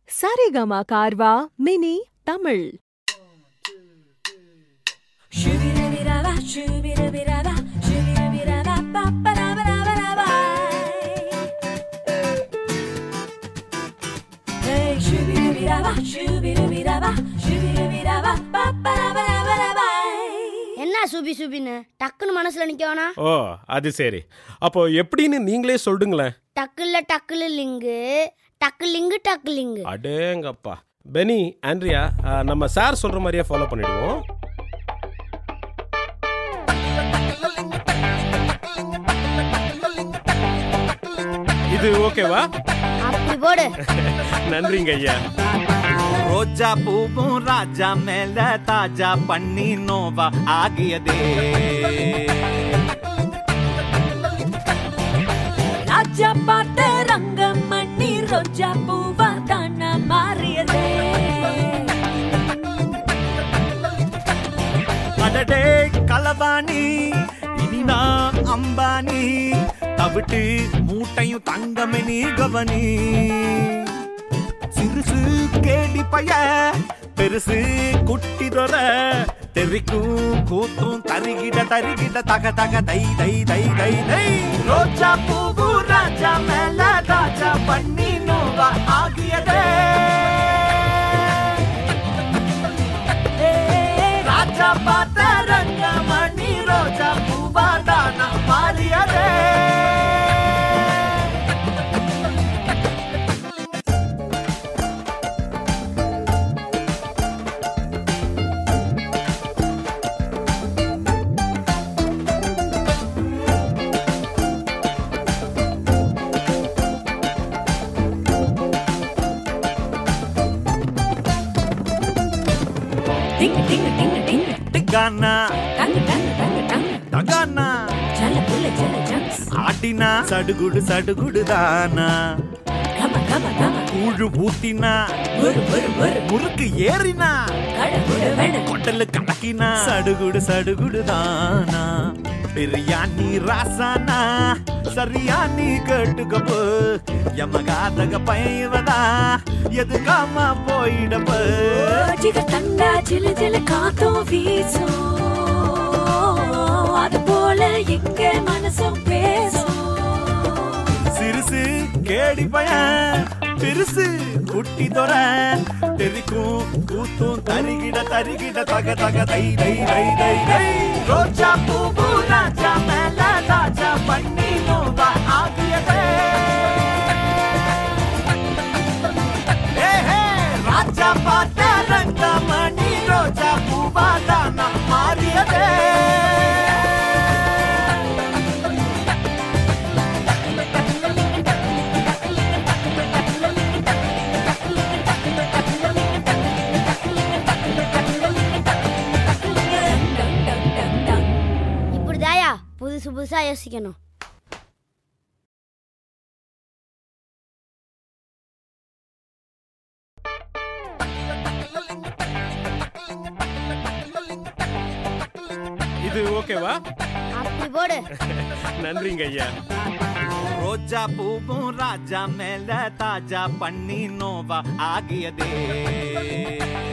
Saregama Carvaan mini Tamil Shoo-be-da-be-da-ba, shoo-be-da-be-da-ba, shoo-be-da-be-da-ba, ba-ba-da-ba-da-ba-da-ba. Hey, shoo-be-da-be-da-ba, shoo-be-da-be-da-ba, shoo-be-da-be-da-ba, ba-ba-da-ba-da-ba-da-ba. என்ன சுபி சுபின்னு டக்குன்னு மனசுல நிக்க வேணா ஓ அது சரி அப்போ எப்படின்னு நீங்களே சொல்லுங்களேன் டக்குல டக்குல லிங்கு டக்கு லிங்கு டக்கு லிங்கு அடேங்கப்பா பெனி ஆண்ட்ரியா ஆ, நம்ம சார் சொல்ற மாதிரியே ஃபாலோ பண்ணிடுவோம் இது ஓகேவா அப்படி போடு நன்றிங்க ஐயா ரோஜா பூவும் ராஜா மேல தாஜா பண்ணி நோவா ஆகியதே ராஜா பார்த்த ரங்கமணி ரோஜா பூவா தானா மாறியதே அடடே களவாணி இனி நான் அம்பானி தவிட்டு மூட்டையும் தங்கமே நீ கவனி சிறுசு கேடி பைய பெருசு குட்டி தொர தெரிக்கும் கூத்தும் தருகிட தருகிட தக தக தை தை தை தை தை ரோஜா பூவு ராஜா மேல ராஜா பண்ணி நோவா ஆகியதே ராஜா பார்த்த ரங்கமணி ரோஜா பூவாதான மாறியதே டிங்கு டிங்கு டிங்கு டிங்கு டிகானா டங்கு டங்கு டங்கு டங்கு தகானா ஜல புல்ல ஜல ஜங்ஸ் ஆட்டினா சடுகுடு சடுகுடு தானா கம கம கம கூழு ஊத்தினா ஒரு ஒரு ஒரு முறுக்கு ஏறினா கடவுட வேண கொட்டலு கலக்கினா சடுகுடு சடுகுடு தானா பிரியாணி ராசானா சரியா நீ கேட்டுக்கப்போ யமகாதக பயவதா எதுக்காம போயிடப்போ ஜிக தண்டா ஜிலு ஜிலு காத்தும் வீசும் அது போல எங்க மனசும் பேசும் சிறுசு கேடி பையன் பெருசு குட்டி தொர தெரிக்கும் கூத்தும் தருகிட தருகிட தக தக தை தை தை தை தை ரோஜா பூவு ராஜா மேல ராஜா பண்ணி நோவா ஆகியதே ஏ, ஹே, ராஜா பார்த்த ரங்கமணி ரோஜா பூவாதான மாறியதே டங் டங் டங் டங் டங் இப்படி தாயா புதுசு புதுசா யோசிக்கணும் இது ஓகேவா அப்படி போடு நன்றிங்க ஐயா ரோஜா பூவும் ராஜா மேல தாஜா பண்ணி நோவா ஆகியதே